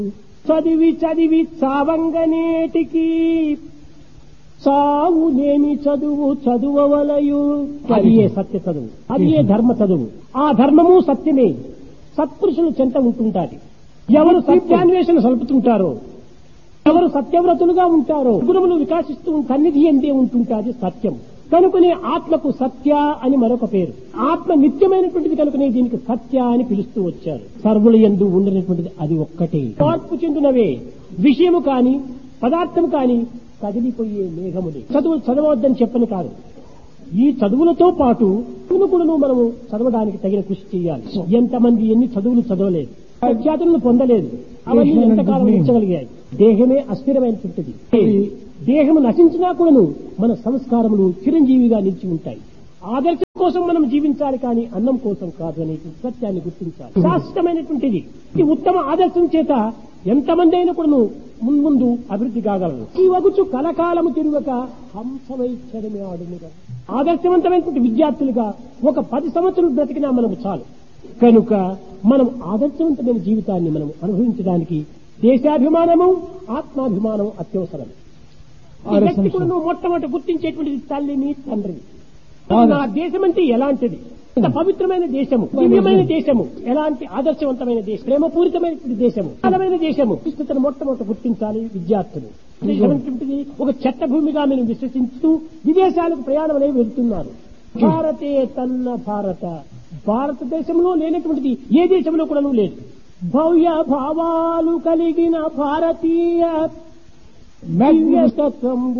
చదివి చదివి చావంగనేటికి చావునేమి చదువు చదువవలయు అది ఏ సత్య చదువు అది ఏ ధర్మ చదువు ఆ ధర్మము సత్యమే సత్పురుషులు చెంత ఉంటుంటారు ఎవరు సత్యాన్వేషణ సలుపుతుంటారో ఎవరు సత్యవ్రతులుగా ఉంటారో గురువులు వికాసిస్తూ సన్నిధి ఎందే ఉంటుంటాది సత్యం కనుకనే ఆత్మకు సత్య అని మరొక పేరు ఆత్మ నిత్యమైనటువంటిది కనుకనే దీనికి సత్య అని పిలుస్తూ వచ్చారు సర్వుల ఎందు ఉండనటువంటిది అది ఒక్కటే మార్పు చెందినవే విషయము కాని పదార్థం కాని కదిలిపోయే మేఘములే చదువులు చదవద్దని చెప్పని కాదు ఈ చదువులతో పాటు కూడా మనము చదవడానికి తగిన కృషి చేయాలి ఎంతమంది ఎన్ని చదువులు చదవలేదు ప్రఖ్యాతులను పొందలేదు అవన్నీ ఎంతకాలం ఉంచగలిగాయి దేహమే అస్థిరమైనటువంటిది దేహము నశించినా కూడాను మన సంస్కారములు చిరంజీవిగా నిలిచి ఉంటాయి ఆదర్శం కోసం మనం జీవించాలి కానీ అన్నం కోసం కాదు అనే సత్యాన్ని గుర్తించాలి శాశ్వతమైనటువంటిది ఈ ఉత్తమ ఆదర్శం చేత ఎంతమంది అయినా కూడాను మున్ముందు అభివృద్ధి కాగలరు ఈ వగుచు కలకాలము తిరుగక హంసవైచ్చరమే ఆడునుగా ఆదర్శవంతమైనటువంటి విద్యార్థులుగా ఒక పది సంవత్సరాలు బ్రతికినా మనకు చాలు కనుక మనం ఆదర్శవంతమైన జీవితాన్ని మనం అనుభవించడానికి దేశాభిమానము ఆత్మాభిమానం అత్యవసరం ఈ వ్యక్తి కూడా నువ్వు మొట్టమొదటి గుర్తించేటువంటిది తల్లిని తండ్రిని నా దేశం అంటే ఎలాంటిది ఇంత పవిత్రమైన దేశము దివ్యమైన దేశము ఎలాంటి ఆదర్శవంతమైన దేశం ప్రేమపూరితమైనటువంటి దేశము బలమైన దేశము విస్తృతను మొట్టమొదటి గుర్తించాలి విద్యార్థులు దేశమైనటువంటిది ఒక చెత్త భూమిగా మేము విశ్వసిస్తూ విదేశాలకు ప్రయాణం అనేవి వెళ్తున్నారు భారతే తన్న భారత భారతదేశంలో లేనటువంటిది ఏ దేశంలో కూడా లేదు భవ్య భావాలు కలిగిన భారతీయ దివ్యతత్వం